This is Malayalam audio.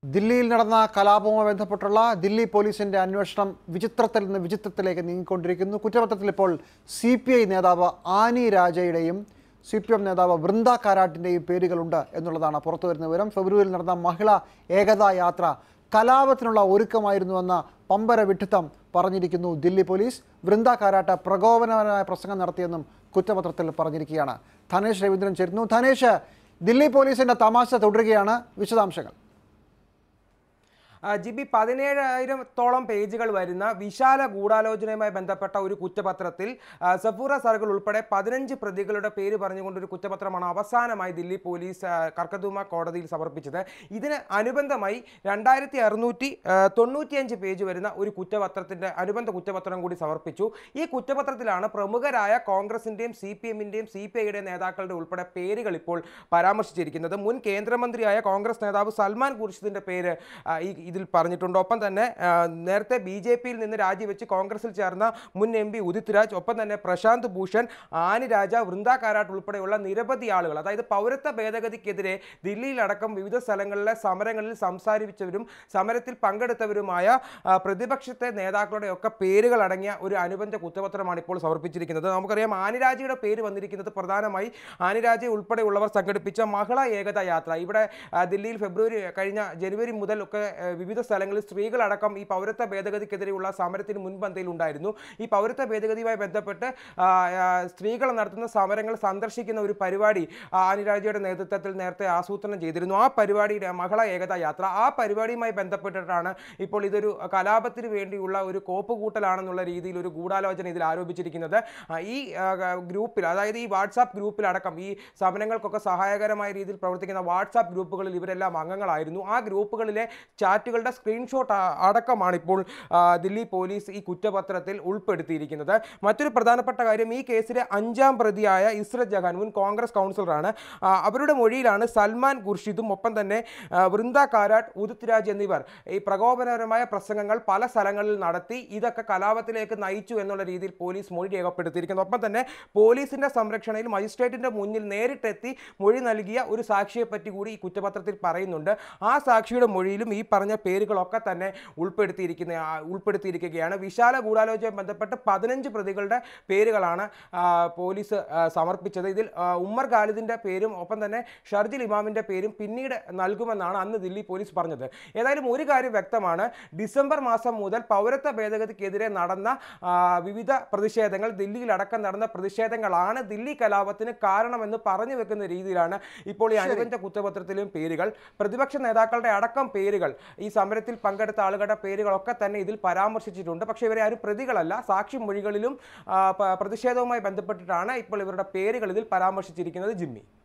ദില്ലിയിൽ നടന്ന കലാപവുമായി ബന്ധപ്പെട്ടുള്ള ദില്ലി പോലീസിന്റെ അന്വേഷണം വിചിത്രത്തിൽ നിന്ന് വിചിത്രത്തിലേക്ക് നീങ്ങിക്കൊണ്ടിരിക്കുന്നു കുറ്റപത്രത്തിൽ ഇപ്പോൾ സി പി ഐ നേതാവ് ആനി രാജയുടെയും സി പി എം നേതാവ് വൃന്ദ കാരാട്ടിൻ്റെയും പേരുകളുണ്ട് എന്നുള്ളതാണ് പുറത്തു വരുന്ന വിവരം ഫെബ്രുവരിയിൽ നടന്ന മഹിളാ ഏകതാ യാത്ര കലാപത്തിനുള്ള ഒരുക്കമായിരുന്നുവെന്ന പമ്പര വിഡ്ഢിത്തം പറഞ്ഞിരിക്കുന്നു ദില്ലി പോലീസ് വൃന്ദ കാരാട്ട് പ്രകോപനപരമായ പ്രസംഗം നടത്തിയെന്നും കുറ്റപത്രത്തിൽ പറഞ്ഞിരിക്കുകയാണ് ധനേഷ് രവീന്ദ്രൻ ചേരുന്നു ധനേഷ് ദില്ലി പോലീസിന്റെ തമാശ തുടരുകയാണ് വിശദാംശങ്ങൾ ആ, ജിബി പതിനേഴായിരത്തോളം പേജുകൾ വരുന്ന വിശാല ഗൂഢാലോചനയുമായി ബന്ധപ്പെട്ട ഒരു കുറ്റപത്രത്തിൽ ആ, സഫൂറ സർക്കിൾ ഉൾപ്പെടെ പതിനഞ്ച് പ്രതികളുടെ പേര് പറഞ്ഞുകൊണ്ട് ഒരു കുറ്റപത്രമാണ് അവസാനമായി ദില്ലി പോലീസ് ആ, കർക്കദൂമ കോടതിയിൽ സമർപ്പിച്ചത് ഇതിന് അനുബന്ധമായി രണ്ടായിരത്തി അറുന്നൂറ്റി തൊണ്ണൂറ്റിയഞ്ച് പേജ് വരുന്ന ഒരു കുറ്റപത്രത്തിന്റെ അനുബന്ധ കുറ്റപത്രം കൂടി സമർപ്പിച്ചു ഈ കുറ്റപത്രത്തിലാണ് പ്രമുഖരായ കോൺഗ്രസിന്റെയും സി പി എമ്മിന്റെയും സി പി ഐയുടെ നേതാക്കളുടെ ഉൾപ്പെടെ പേരുകൾ ഇപ്പോൾ പരാമർശിച്ചിരിക്കുന്നത് മുൻ കേന്ദ്രമന്ത്രിയായ കോൺഗ്രസ് നേതാവ് സൽമാൻ ഖുർഷിദിന്റെ പേര് ആ, ഈ ഇതിൽ പറഞ്ഞിട്ടുണ്ട് ഒപ്പം തന്നെ ആ, നേരത്തെ ബി ജെ പിയിൽ നിന്ന് രാജിവെച്ച് കോൺഗ്രസിൽ ചേർന്ന മുൻ എം പി ഉദിത് രാജ് ഒപ്പം തന്നെ പ്രശാന്ത് ഭൂഷൺ ആനി രാജ വൃന്ദ കാരാട്ട് ഉൾപ്പെടെയുള്ള നിരവധി ആളുകൾ അതായത് പൗരത്വ ഭേദഗതിക്കെതിരെ ദില്ലിയിലടക്കം വിവിധ സ്ഥലങ്ങളിലെ സമരങ്ങളിൽ സംസാരിച്ചവരും സമരത്തിൽ പങ്കെടുത്തവരുമായ ആ, പ്രതിപക്ഷത്തെ നേതാക്കളുടെ ഒക്കെ പേരുകൾ അടങ്ങിയ ഒരു അനുബന്ധ കുറ്റപത്രമാണ് ഇപ്പോൾ സമർപ്പിച്ചിരിക്കുന്നത് നമുക്കറിയാം ആനിരാജയുടെ പേര് വന്നിരിക്കുന്നത് പ്രധാനമായി ആനിരാജ ഉൾപ്പെടെയുള്ളവർ സംഘടിപ്പിച്ച മഹിളാ ഏകതാ യാത്ര ഇവിടെ ആ, ദില്ലിയിൽ ഫെബ്രുവരി കഴിഞ്ഞ ജനുവരി മുതൽ ഒക്കെ ആ, വിവിധ സ്ഥലങ്ങളിൽ സ്ത്രീകളടക്കം ഈ പൗരത്വ ഭേദഗതിക്കെതിരെയുള്ള സമരത്തിന് മുൻപന്തിയിൽ ഉണ്ടായിരുന്നു ഈ പൗരത്വ ഭേദഗതിയുമായി ബന്ധപ്പെട്ട് ആ, ആ, സ്ത്രീകൾ നടത്തുന്ന സമരങ്ങൾ സന്ദർശിക്കുന്ന ഒരു പരിപാടി ആ, ആനിരാജയുടെ നേതൃത്വത്തിൽ നേരത്തെ ആസൂത്രണം ചെയ്തിരുന്നു ആ പരിപാടിയുടെ മഹിളാ ഏകതാ യാത്ര ആ പരിപാടിയുമായി ബന്ധപ്പെട്ടിട്ടാണ് ഇപ്പോൾ ഇതൊരു കലാപത്തിന് വേണ്ടിയുള്ള ഒരു കോപ്പ് കൂട്ടലാണെന്നുള്ള രീതിയിൽ ഒരു ഗൂഢാലോചന ഇതിൽ ആരോപിച്ചിരിക്കുന്നത് ആ, ഈ ആ, ഗ്രൂപ്പിൽ അതായത് ഈ വാട്സാപ്പ് ഗ്രൂപ്പിലടക്കം ഈ സമരങ്ങൾക്കൊക്കെ സഹായകരമായ രീതിയിൽ പ്രവർത്തിക്കുന്ന വാട്സാപ്പ് ഗ്രൂപ്പുകളിൽ ഇവരെല്ലാം അംഗങ്ങളായിരുന്നു ആ ഗ്രൂപ്പുകളിലെ ചാറ്റുകളുടെ സ്ക്രീൻഷോട്ട് അടക്കമാണ് ഇപ്പോൾ ആ, ദില്ലി പോലീസ് ഈ കുറ്റപത്രത്തിൽ ഉൾപ്പെടുത്തിയിരിക്കുന്നത് മറ്റൊരു പ്രധാനപ്പെട്ട കാര്യം ഈ കേസിലെ അഞ്ചാം പ്രതിയായ ഇസ്രത് ജഹാൻ മുൻ കോൺഗ്രസ് കൗൺസിലറാണ് ആ, അവരുടെ മൊഴിയിലാണ് സൽമാൻ ഖുർഷിദും ഒപ്പം തന്നെ ആ, വൃന്ദ കാരാട്ട് ഉദിത് രാജ് എന്നിവർ ഈ പ്രകോപനപരമായ പ്രസംഗങ്ങൾ പല സ്ഥലങ്ങളിൽ നടത്തി ഇതൊക്കെ കലാപത്തിലേക്ക് നയിച്ചു എന്നുള്ള രീതിയിൽ പോലീസ് മൊഴി രേഖപ്പെടുത്തിയിരിക്കുന്നു ഒപ്പം തന്നെ പോലീസിന്റെ സംരക്ഷണയിൽ മജിസ്ട്രേറ്റിന്റെ മുന്നിൽ നേരിട്ടെത്തി മൊഴി നൽകിയ ഒരു സാക്ഷിയെ പറ്റി കൂടി ഈ കുറ്റപത്രത്തിൽ പറയുന്നുണ്ട് ആ സാക്ഷിയുടെ മൊഴിയിലും ഈ പറഞ്ഞ പേരുകളൊക്കെ തന്നെ ഉൾപ്പെടുത്തിയിരിക്കുന്ന ആ, ഉൾപ്പെടുത്തിയിരിക്കുകയാണ് വിശാല ഗൂഢാലോചനയുമായി ബന്ധപ്പെട്ട് പതിനഞ്ച് പ്രതികളുടെ പേരുകളാണ് ആ, പോലീസ് ആ, സമർപ്പിച്ചത് ഇതിൽ ആ, ഉമ്മർ ഖാലിദിന്റെ പേരും ഒപ്പം തന്നെ ഷർജിൽ ഇമാമിന്റെ പേരും പിന്നീട് നൽകുമെന്നാണ് അന്ന് ദില്ലി പോലീസ് പറഞ്ഞത് ഏതായാലും ഒരു കാര്യം വ്യക്തമാണ് ഡിസംബർ മാസം മുതൽ പൗരത്വ ഭേദഗതിക്കെതിരെ നടന്ന ആ, വിവിധ പ്രതിഷേധങ്ങൾ ദില്ലിയിലടക്കം നടന്ന പ്രതിഷേധങ്ങളാണ് ദില്ലി കലാപത്തിന് കാരണമെന്ന് പറഞ്ഞു വെക്കുന്ന രീതിയിലാണ് ഇപ്പോൾ ഈ അനുബന്ധ കുറ്റപത്രത്തിലും പേരുകൾ പ്രതിപക്ഷ നേതാക്കളുടെ അടക്കം പേരുകൾ ഈ സമരത്തിൽ പങ്കെടുത്ത ആളുകളുടെ പേരുകളൊക്കെ തന്നെ ഇതിൽ പരാമർശിച്ചിട്ടുണ്ട് പക്ഷേ ഇവരെ ആരും പ്രതികളല്ല സാക്ഷി മൊഴികളിലും ആ, പ- പ്രതിഷേധവുമായി ബന്ധപ്പെട്ടിട്ടാണ് ഇപ്പോൾ ഇവരുടെ പേരുകൾ ഇതിൽ പരാമർശിച്ചിരിക്കുന്നത് ജിമ്മി